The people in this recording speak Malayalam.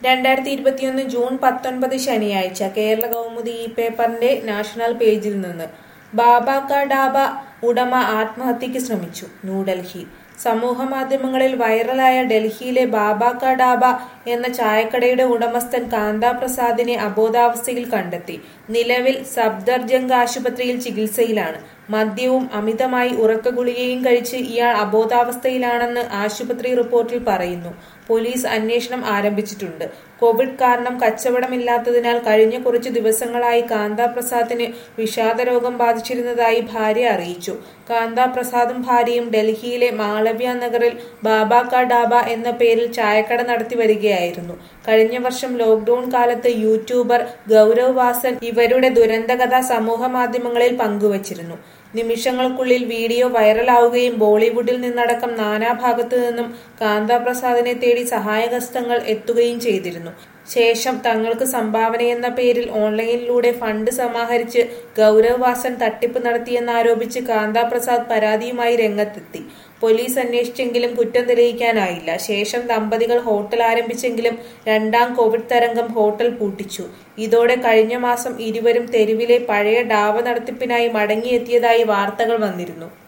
രണ്ടായിരത്തി ഇരുപത്തിയൊന്ന് ജൂൺ പത്തൊൻപത് ശനിയാഴ്ച കേരള കൗമുദി ഈ പേപ്പറിന്റെ നാഷണൽ പേജിൽ നിന്ന് ബാബാക്ക ഡാബ ഉടമ ആത്മഹത്യക്ക് ശ്രമിച്ചു ന്യൂഡൽഹി സമൂഹ മാധ്യമങ്ങളിൽ വൈറലായ ഡൽഹിയിലെ ബാബാക്ക ഡാബ എന്ന ചായക്കടയുടെ ഉടമസ്ഥൻ കാന്താ പ്രസാദിനെ അബോധാവസ്ഥയിൽ കണ്ടെത്തി നിലവിൽ സബ്ദർജംഗ് ആശുപത്രിയിൽ ചികിത്സയിലാണ് മദ്യവും അമിതമായി ഉറക്ക ഗുളികയും കഴിച്ച് ഇയാൾ അബോധാവസ്ഥയിലാണെന്ന് ആശുപത്രി റിപ്പോർട്ടിൽ പറയുന്നു പോലീസ് അന്വേഷണം ആരംഭിച്ചിട്ടുണ്ട് കോവിഡ് കാരണം കച്ചവടമില്ലാത്തതിനാൽ കഴിഞ്ഞ കുറച്ചു ദിവസങ്ങളായി കാന്താ പ്രസാദിന് വിഷാദരോഗം ബാധിച്ചിരുന്നതായി ഭാര്യ അറിയിച്ചു കാന്താ പ്രസാദും ഭാര്യയും ഡൽഹിയിലെ മാളവ്യ നഗറിൽ ബാബാക്ക ഡാബ എന്ന പേരിൽ ചായക്കട നടത്തി വരികയായിരുന്നു കഴിഞ്ഞ വർഷം ലോക്ഡൌൺ കാലത്ത് യൂട്യൂബർ ഗൗരവ് വാസൻ ഇവരുടെ ദുരന്തകഥ സമൂഹ മാധ്യമങ്ങളിൽ പങ്കുവച്ചിരുന്നു നിമിഷങ്ങൾക്കുള്ളിൽ വീഡിയോ വൈറലാവുകയും ബോളിവുഡിൽ നിന്നടക്കം നാനാഭാഗത്തു നിന്നും കാന്താപ്രസാദിനെ തേടി സഹായഹസ്തങ്ങൾ എത്തുകയും ചെയ്തിരുന്നു ശേഷം തങ്ങൾക്ക് സംഭാവനയെന്ന പേരിൽ ഓൺലൈനിലൂടെ ഫണ്ട് സമാഹരിച്ച് ഗൗരവ് വാസൻ തട്ടിപ്പ് നടത്തിയെന്നാരോപിച്ച് കാന്താപ്രസാദ് പരാതിയുമായി രംഗത്തെത്തി പോലീസ് അന്വേഷിച്ചെങ്കിലും കുറ്റം തെളിയിക്കാനായില്ല ശേഷം ദമ്പതികൾ ഹോട്ടൽ ആരംഭിച്ചെങ്കിലും രണ്ടാം കോവിഡ് തരംഗം ഹോട്ടൽ പൂട്ടിച്ചു ഇതോടെ കഴിഞ്ഞ മാസം ഇരുവരും തെരുവിലെ പഴയ ഡാവ നടത്തിപ്പിനായി മടങ്ങിയെത്തിയതായി വാർത്തകൾ വന്നിരുന്നു